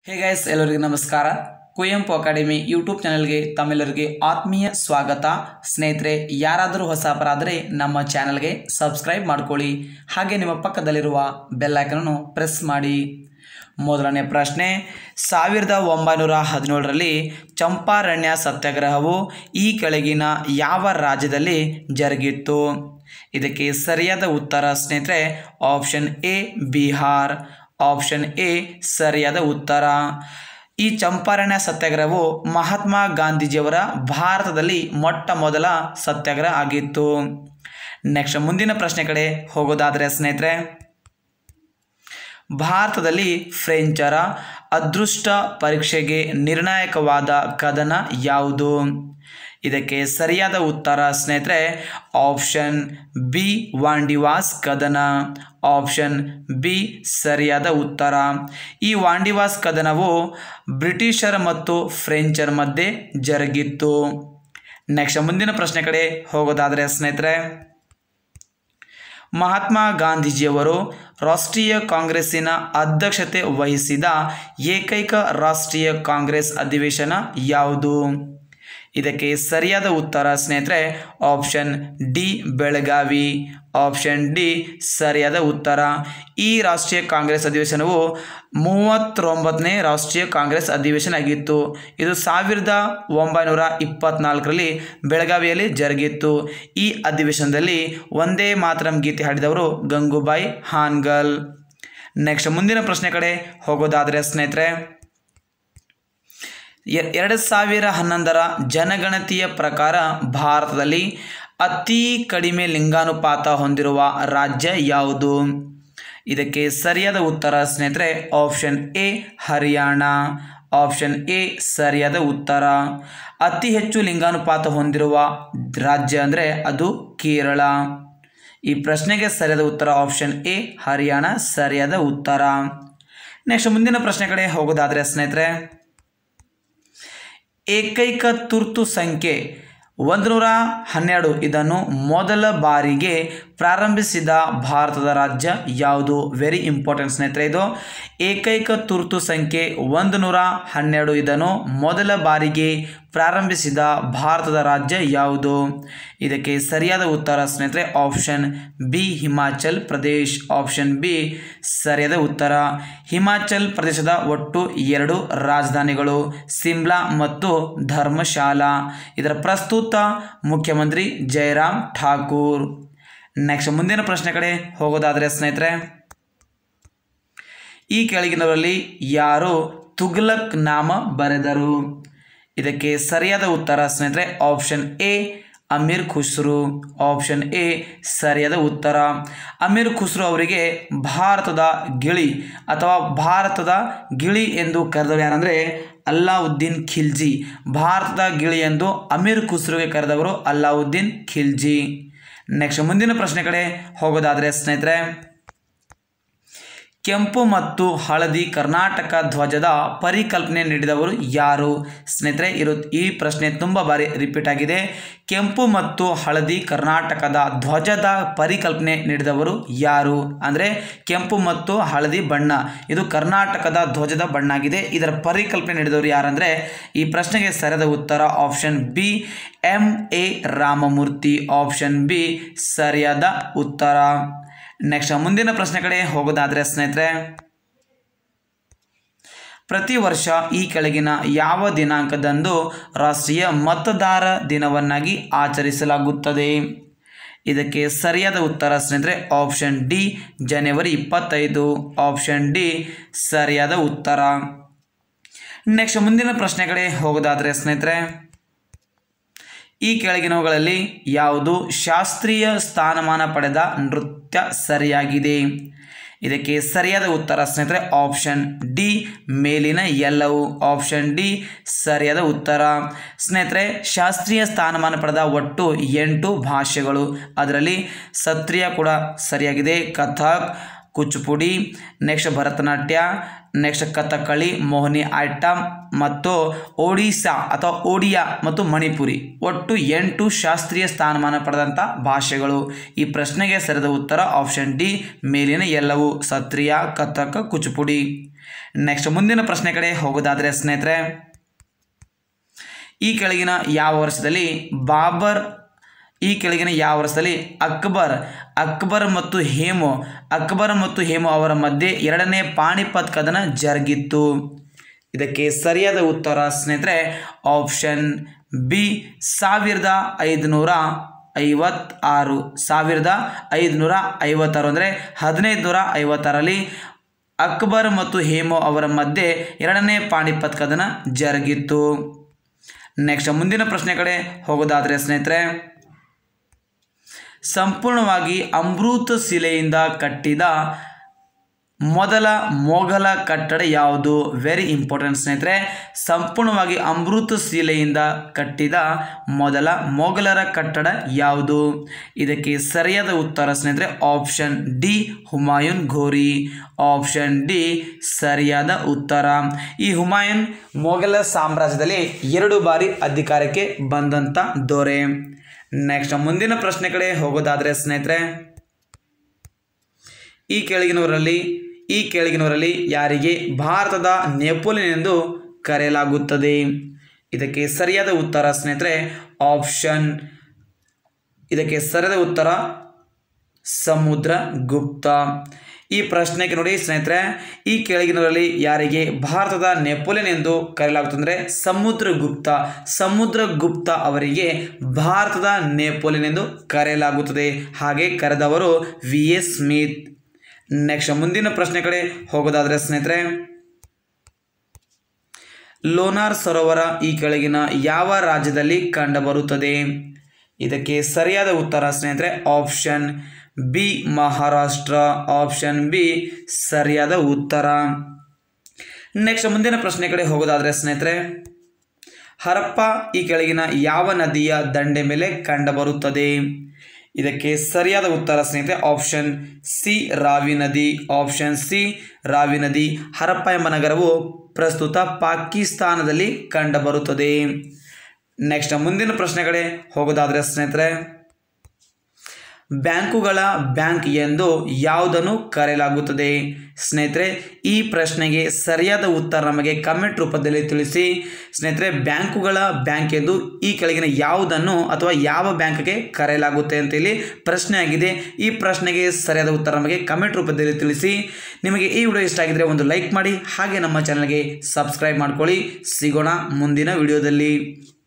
hey guys ಎಲ್ಲರಿಗೂ ನಮಸ್ಕಾರ Kuvempu academy YouTube ಚಾನಲ್ಗೆ ತಮ್ಮೆಲ್ಲರಿಗೆ ಆತ್ಮೀಯ ಸ್ವಾಗತ ಸ್ನೇಹಿತರೆ ಯಾರಾದರೂ ಹೊಸಬರಾದರೆ ನಮ್ಮ ಚಾನಲ್ಗೆ ಸಬ್ಸ್ಕ್ರೈಬ್ ಮಾಡ್ಕೊಳ್ಳಿ ಹಾಗೆ ನಿಮ್ಮ ಪಕ್ಕದಲ್ಲಿರುವ ಬೆಲ್ಲೈಕನನ್ನು ಪ್ರೆಸ್ ಮಾಡಿ ಮೊದಲನೇ ಪ್ರಶ್ನೆ ಸಾವಿರದ ಒಂಬೈನೂರ ಹದಿನೇಳರಲ್ಲಿ ಚಂಪಾರಣ್ಯ ಸತ್ಯಾಗ್ರಹವು ಈ ಕೆಳಗಿನ ಯಾವ ರಾಜ್ಯದಲ್ಲಿ ಜರುಗಿತ್ತು ಇದಕ್ಕೆ ಸರಿಯಾದ ಉತ್ತರ ಸ್ನೇಹಿತರೆ option A Bihar option A ಸರಿಯಾದ ಉತ್ತರ ಈ ಚಂಪಾರಣ್ಯ ಸತ್ಯಾಗ್ರಹವು ಮಹಾತ್ಮ ಗಾಂಧೀಜಿಯವರ ಭಾರತದಲ್ಲಿ ಮೊಟ್ಟ ಮೊದಲ ಸತ್ಯಾಗ್ರಹ ಆಗಿತ್ತು ನೆಕ್ಸ್ಟ್ ಮುಂದಿನ ಪ್ರಶ್ನೆ ಕಡೆ ಹೋಗೋದಾದರೆ ಸ್ನೇಹಿತರೆ ಭಾರತದಲ್ಲಿ ಫ್ರೆಂಚರ ಅದೃಷ್ಟ ಪರೀಕ್ಷೆಗೆ ನಿರ್ಣಾಯಕವಾದ ಕದನ ಯಾವುದು ಇದಕ್ಕೆ ಸರಿಯಾದ ಉತ್ತರ ಸ್ನೇಹಿತರೆ ಆಪ್ಷನ್ ಬಿ ವಾಂಡಿವಾಸ್ ಕದನ ಆಪ್ಷನ್ ಬಿ ಸರಿಯಾದ ಉತ್ತರ ಈ ವಾಂಡಿವಾಸ್ ಕದನವು ಬ್ರಿಟಿಷರ ಮತ್ತು ಫ್ರೆಂಚರ ಮಧ್ಯೆ ಜರುಗಿತ್ತು ನೆಕ್ಸ್ಟ್ ಮುಂದಿನ ಪ್ರಶ್ನೆ ಕಡೆ ಹೋಗೋದಾದರೆ ಸ್ನೇಹಿತರೆ ಮಹಾತ್ಮ ಗಾಂಧೀಜಿಯವರು ರಾಷ್ಟ್ರೀಯ ಕಾಂಗ್ರೆಸ್ಸಿನ ಅಧ್ಯಕ್ಷತೆ ವಹಿಸಿದ ಏಕೈಕ ರಾಷ್ಟ್ರೀಯ ಕಾಂಗ್ರೆಸ್ ಅಧಿವೇಶನ ಯಾವುದು ಇದಕ್ಕೆ ಸರಿಯಾದ ಉತ್ತರ ಸ್ನೇಹಿತರೆ option D Belagavi option D ಸರಿಯಾದ ಉತ್ತರ ಈ ರಾಷ್ಟ್ರೀಯ ಕಾಂಗ್ರೆಸ್ ಅಧಿವೇಶನವು ಮೂವತ್ತೊಂಬತ್ತನೇ ರಾಷ್ಟ್ರೀಯ ಕಾಂಗ್ರೆಸ್ ಅಧಿವೇಶನ ಆಗಿತ್ತು ಇದು ಸಾವಿರದ ಒಂಬೈನೂರ ಇಪ್ಪತ್ನಾಲ್ಕರಲ್ಲಿ ಬೆಳಗಾವಿಯಲ್ಲಿ ಜರುಗಿತ್ತು ಈ ಅಧಿವೇಶನದಲ್ಲಿ ಒಂದೇ ಮಾತರಂ ಗೀತೆ ಹಾಡಿದವರು ಗಂಗೂಬಾಯಿ ಹಾನ್ಗಲ್ ನೆಕ್ಸ್ಟ್ ಮುಂದಿನ ಪ್ರಶ್ನೆ ಕಡೆ ಹೋಗೋದಾದರೆ ಸ್ನೇಹಿತರೆ ಎ- ಎರಡು ಸಾವಿರ ಹನ್ನೊಂದರ ಜನಗಣತಿಯ ಪ್ರಕಾರ ಭಾರತದಲ್ಲಿ ಅತಿ ಕಡಿಮೆ ಲಿಂಗಾನುಪಾತ ಹೊಂದಿರುವ ರಾಜ್ಯ ಯಾವುದು ಇದಕ್ಕೆ ಸರಿಯಾದ ಉತ್ತರ ಸ್ನೇಹಿತರೆ option A Haryana option A ಸರಿಯಾದ ಉತ್ತರ ಅತಿ ಹೆಚ್ಚು ಲಿಂಗಾನುಪಾತ ಹೊಂದಿರುವ ರಾಜ್ಯ ಅಂದರೆ ಅದು ಕೇರಳ ಈ ಪ್ರಶ್ನೆಗೆ ಸರಿಯಾದ ಉತ್ತರ ಆಪ್ಷನ್ ಎ ಹರಿಯಾಣ ಸರಿಯಾದ ಉತ್ತರ ನೆಕ್ಸ್ಟ್ ಮುಂದಿನ ಪ್ರಶ್ನೆ ಕಡೆ ಹೋಗೋದಾದರೆ ಸ್ನೇಹಿತರೆ ಏಕೈಕ ತುರ್ತು ಸಂಖ್ಯೆ ಒಂದು ನೂರ ಹನ್ನೆರಡು ಇದನ್ನು ಮೊದಲ ಬಾರಿಗೆ ಪ್ರಾರಂಭಿಸಿದ ಭಾರತದ ರಾಜ್ಯ ಯಾವುದು ವೆರಿ ಇಂಪಾರ್ಟೆಂಟ್ ಸ್ನೇಹಿತರೆ ಇದು ಏಕೈಕ ತುರ್ತು ಸಂಖ್ಯೆ ಒಂದು ನೂರ ಹನ್ನೆರಡು ಇದನ್ನು ಮೊದಲ ಬಾರಿಗೆ ಪ್ರಾರಂಭಿಸಿದ ಭಾರತದ ರಾಜ್ಯ ಯಾವುದು ಇದಕ್ಕೆ ಸರಿಯಾದ ಉತ್ತರ ಸ್ನೇಹಿತರೆ option B Himachal Pradesh option B ಸರಿಯಾದ ಉತ್ತರ ಹಿಮಾಚಲ್ ಪ್ರದೇಶದ ಒಟ್ಟು ಎರಡು ರಾಜಧಾನಿಗಳು ಸಿಮ್ಲಾ ಮತ್ತು ಧರ್ಮಶಾಲಾ ಇದರ ಪ್ರಸ್ತುತ ಮುಖ್ಯಮಂತ್ರಿ ಜಯರಾಮ್ ಠಾಕೂರ್ ನೆಕ್ಸ್ಟ್ ಮುಂದಿನ ಪ್ರಶ್ನೆ ಕಡೆ ಹೋಗೋದಾದರೆ ಸ್ನೇಹಿತರೆ ಈ ಕೆಳಗಿನವರಲ್ಲಿ ಯಾರು ತುಗ್ಲಕ್ ನಾಮ ಬರೆದರು ಇದಕ್ಕೆ ಸರಿಯಾದ ಉತ್ತರ ಸ್ನೇಹಿತರೆ option A Amir Khusro option A ಸರಿಯಾದ ಉತ್ತರ ಅಮೀರ್ ಖುಸ್ರು ಅವರಿಗೆ ಭಾರತದ ಗಿಳಿ ಅಥವಾ ಭಾರತದ ಗಿಳಿ ಎಂದು ಕರೆದವರು ಯಾರಂದರೆ ಅಲ್ಲಾವುದ್ದೀನ್ ಖಿಲ್ಜಿ ಭಾರತದ ಗಿಳಿ ಎಂದು ಅಮೀರ್ ಖುಸ್ರುಗೆ ಕರೆದವರು ಅಲ್ಲಾವುದ್ದೀನ್ ಖಿಲ್ಜಿ ನೆಕ್ಸ್ಟ್ ಮುಂದಿನ ಪ್ರಶ್ನೆ ಕಡೆ ಹೋಗೋದಾದರೆ ಸ್ನೇಹಿತರೆ ಕೆಂಪು ಮತ್ತು ಹಳದಿ ಕರ್ನಾಟಕ ಧ್ವಜದ ಪರಿಕಲ್ಪನೆ ನೀಡಿದವರು ಯಾರು ಸ್ನೇಹಿತರೆ ಇರು ಈ ಪ್ರಶ್ನೆ ತುಂಬ ಬಾರಿ ರಿಪೀಟ್ ಆಗಿದೆ ಕೆಂಪು ಮತ್ತು ಹಳದಿ ಕರ್ನಾಟಕದ ಧ್ವಜದ ಪರಿಕಲ್ಪನೆ ನೀಡಿದವರು ಯಾರು ಅಂದರೆ ಕೆಂಪು ಮತ್ತು ಹಳದಿ ಬಣ್ಣ ಇದು ಕರ್ನಾಟಕದ ಧ್ವಜದ ಬಣ್ಣ ಆಗಿದೆ ಇದರ ಪರಿಕಲ್ಪನೆ ನೀಡಿದವರು ಯಾರಂದರೆ ಈ ಪ್ರಶ್ನೆಗೆ ಸರಿಯಾದ ಉತ್ತರ option B M A Ramamurthy option B ಸರಿಯಾದ ಉತ್ತರ ನೆಕ್ಸ್ಟ್ ಮುಂದಿನ ಪ್ರಶ್ನೆ ಕಡೆ ಹೋಗೋದಾದರೆ ಸ್ನೇಹಿತರೆ ಪ್ರತಿ ವರ್ಷ ಈ ಕೆಳಗಿನ ಯಾವ ದಿನಾಂಕದಂದು ರಾಷ್ಟ್ರೀಯ ಮತದಾರ ದಿನವನ್ನಾಗಿ ಆಚರಿಸಲಾಗುತ್ತದೆ ಇದಕ್ಕೆ ಸರಿಯಾದ ಉತ್ತರ ಸ್ನೇಹಿತರೆ ಆಪ್ಷನ್ ಡಿ ಜನವರಿ ಇಪ್ಪತ್ತೈದು ಆಪ್ಷನ್ ಡಿ ಸರಿಯಾದ ಉತ್ತರ ನೆಕ್ಸ್ಟ್ ಮುಂದಿನ ಪ್ರಶ್ನೆ ಕಡೆ ಹೋಗೋದಾದರೆ ಸ್ನೇಹಿತರೆ ಈ ಕೆಳಗಿನವುಗಳಲ್ಲಿ ಯಾವುದು ಶಾಸ್ತ್ರೀಯ ಸ್ಥಾನಮಾನ ಪಡೆದ ನೃತ್ಯ ಸರಿಯಾಗಿದೆ ಇದಕ್ಕೆ ಸರಿಯಾದ ಉತ್ತರ ಸ್ನೇಹಿತರೆ ಆಪ್ಷನ್ ಡಿ ಮೇಲಿನ ಎಲ್ಲವು ಆಪ್ಷನ್ ಡಿ ಸರಿಯಾದ ಉತ್ತರ ಸ್ನೇಹಿತರೆ ಶಾಸ್ತ್ರೀಯ ಸ್ಥಾನಮಾನ ಪಡೆದ ಒಟ್ಟು ಎಂಟು ಭಾಷೆಗಳು ಅದರಲ್ಲಿ ಸತ್ರಿಯ ಕೂಡ ಸರಿಯಾಗಿದೆ Kathak Kuchipudi next Bharatanatyam next Kathakali Mohiniyattam ಮತ್ತು ಒಡಿಸ್ಸಾ ಅಥವಾ ಒಡಿಯಾ ಮತ್ತು ಮಣಿಪುರಿ ಒಟ್ಟು ಎಂಟು ಶಾಸ್ತ್ರೀಯ ಸ್ಥಾನಮಾನ ಪಡೆದಂಥ ಭಾಷೆಗಳು ಈ ಪ್ರಶ್ನೆಗೆ ಸರಿದ ಉತ್ತರ ಆಪ್ಷನ್ ಡಿ ಮೇಲಿನ ಎಲ್ಲವು ಸತ್ರಿಯ ಕಥಕ್ ಕುಚುಪುಡಿ ನೆಕ್ಸ್ಟ್ ಮುಂದಿನ ಪ್ರಶ್ನೆ ಕಡೆ ಹೋಗೋದಾದರೆ ಸ್ನೇಹಿತರೆ ಈ ಕೆಳಗಿನ ಯಾವ ವರ್ಷದಲ್ಲಿ ಬಾಬರ್ ಈ ಕೆಳಗಿನ ಯಾವ ವರ್ಷದಲ್ಲಿ ಅಕ್ಬರ್ ಅಕ್ಬರ್ ಮತ್ತು ಹೇಮು ಅಕ್ಬರ್ ಮತ್ತು ಹೇಮು ಅವರ ಮಧ್ಯೆ ಎರಡನೇ ಪಾಣಿಪತ್ ಕದನ ಜರುಗಿತ್ತು ಇದಕ್ಕೆ ಸರಿಯಾದ ಉತ್ತರ ಸ್ನೇಹಿತರೆ ಆಪ್ಷನ್ ಬಿ ಸಾವಿರದ ಐದುನೂರ ಐವತ್ತಾರು ಸಾವಿರದ ಐದುನೂರ ಐವತ್ತಾರು ಅಂದರೆ ಹದಿನೈದು ನೂರ ಐವತ್ತಾರಲ್ಲಿ ಅಕ್ಬರ್ ಮತ್ತು ಹೇಮು ಅವರ ಮಧ್ಯೆ ಎರಡನೇ ಪಾಣಿಪತ್ ಕದನ ಜರುಗಿತ್ತು ನೆಕ್ಸ್ಟ್ ಮುಂದಿನ ಪ್ರಶ್ನೆ ಕಡೆ ಹೋಗೋದಾದರೆ ಸ್ನೇಹಿತರೆ ಸಂಪೂರ್ಣವಾಗಿ ಅಮೃತ ಶಿಲೆಯಿಂದ ಕಟ್ಟಿದ ಮೊದಲ ಮೊಘಲ ಕಟ್ಟಡ ಯಾವುದು ವೆರಿ ಇಂಪಾರ್ಟೆಂಟ್ ಸ್ನೇಹಿತರೆ ಸಂಪೂರ್ಣವಾಗಿ ಅಮೃತ ಶಿಲೆಯಿಂದ ಕಟ್ಟಿದ ಮೊದಲ ಮೊಘಲರ ಕಟ್ಟಡ ಯಾವುದು ಇದಕ್ಕೆ ಸರಿಯಾದ ಉತ್ತರ ಸ್ನೇಹಿತರೆ option D Humayun Ghori option D ಸರಿಯಾದ ಉತ್ತರ ಈ ಹುಮಾಯೂನ್ ಮೊಘಲ ಸಾಮ್ರಾಜ್ಯದಲ್ಲಿ ಎರಡು ಬಾರಿ ಅಧಿಕಾರಕ್ಕೆ ಬಂದಂಥ ದೊರೆ ನೆಕ್ಸ್ಟ್ ಮುಂದಿನ ಪ್ರಶ್ನೆ ಕಡೆ ಹೋಗೋದಾದರೆ ಸ್ನೇಹಿತರೆ ಈ ಕೆಳಗಿನವರಲ್ಲಿ ಈ ಕೆಳಗಿನವರಲ್ಲಿ ಯಾರಿಗೆ ಭಾರತದ ನೆಪೋಲಿಯನ್ ಎಂದು ಕರೆಯಲಾಗುತ್ತದೆ ಇದಕ್ಕೆ ಸರಿಯಾದ ಉತ್ತರ ಸ್ನೇಹಿತರೆ ಆಪ್ಷನ್ ಇದಕ್ಕೆ ಸರಿಯಾದ ಉತ್ತರ ಸಮುದ್ರ ಗುಪ್ತ ಈ ಪ್ರಶ್ನೆಗೆ ನೋಡಿ ಸ್ನೇಹಿತರೆ ಈ ಕೆಳಗಿನವರಲ್ಲಿ ಯಾರಿಗೆ ಭಾರತದ ನೆಪೋಲಿಯನ್ ಎಂದು ಕರೆಯಲಾಗುತ್ತದೆ ಸಮುದ್ರ ಗುಪ್ತ ಸಮುದ್ರ ಗುಪ್ತ ಅವರಿಗೆ ಭಾರತದ ನೆಪೋಲಿಯನ್ ಎಂದು ಕರೆಯಲಾಗುತ್ತದೆ ಹಾಗೆ ಕರೆದವರು ವಿ ಎಸ್ ಸ್ಮಿತ್ ನೆಕ್ಸ್ಟ್ ಮುಂದಿನ ಪ್ರಶ್ನೆ ಕಡೆ ಹೋಗೋದಾದರೆ ಸ್ನೇಹಿತರೆ ಲೋನಾರ್ ಸರೋವರ ಈ ಕೆಳಗಿನ ಯಾವ ರಾಜ್ಯದಲ್ಲಿ ಕಂಡುಬರುತ್ತದೆ ಇದಕ್ಕೆ ಸರಿಯಾದ ಉತ್ತರ ಸ್ನೇಹಿತರೆ option B Maharashtra option B ಸರಿಯಾದ ಉತ್ತರ ನೆಕ್ಸ್ಟ್ ಮುಂದಿನ ಪ್ರಶ್ನೆ ಕಡೆ ಹೋಗೋದಾದರೆ ಸ್ನೇಹಿತರೆ ಹರಪ್ಪ ಈ ಕೆಳಗಿನ ಯಾವ ನದಿಯ ದಂಡೆ ಮೇಲೆ ಕಂಡುಬರುತ್ತದೆ ಇದಕ್ಕೆ ಸರಿಯಾದ ಉತ್ತರ ಸ್ನೇಹಿತರೆ ಆಪ್ಷನ್ ಸಿ ರಾವಿ ನದಿ ಆಪ್ಷನ್ ಸಿ ರಾವಿ ನದಿ ಹರಪ್ಪ ಎಂಬ ನಗರವು ಪ್ರಸ್ತುತ ಪಾಕಿಸ್ತಾನದಲ್ಲಿ ಕಂಡುಬರುತ್ತದೆ ನೆಕ್ಸ್ಟ್ ಮುಂದಿನ ಪ್ರಶ್ನೆ ಕಡೆ ಹೋಗೋದಾದರೆ ಸ್ನೇಹಿತರೆ ಬ್ಯಾಂಕುಗಳ ಬ್ಯಾಂಕ್ ಎಂದು ಯಾವುದನ್ನು ಕರೆಯಲಾಗುತ್ತದೆ ಸ್ನೇಹಿತರೆ ಈ ಪ್ರಶ್ನೆಗೆ ಸರಿಯಾದ ಉತ್ತರ ನಮಗೆ ಕಮೆಂಟ್ ರೂಪದಲ್ಲಿ ತಿಳಿಸಿ ಸ್ನೇಹಿತರೆ ಬ್ಯಾಂಕುಗಳ ಬ್ಯಾಂಕ್ ಎಂದು ಈ ಕೆಳಗಿನ ಯಾವುದನ್ನು ಅಥವಾ ಯಾವ ಬ್ಯಾಂಕ್ಗೆ ಕರೆಯಲಾಗುತ್ತೆ ಅಂತ ಇಲ್ಲಿ ಪ್ರಶ್ನೆ ಆಗಿದೆ ಈ ಪ್ರಶ್ನೆಗೆ ಸರಿಯಾದ ಉತ್ತರ ನಮಗೆ ಕಮೆಂಟ್ ರೂಪದಲ್ಲಿ ತಿಳಿಸಿ ನಿಮಗೆ ಈ ವಿಡಿಯೋ ಇಷ್ಟ ಆಗಿದ್ರೆ ಒಂದು ಲೈಕ್ ಮಾಡಿ ಹಾಗೆ ನಮ್ಮ ಚಾನಲ್ಗೆ ಸಬ್ಸ್ಕ್ರೈಬ್ ಮಾಡ್ಕೊಳ್ಳಿ ಸಿಗೋಣ ಮುಂದಿನ ವಿಡಿಯೋದಲ್ಲಿ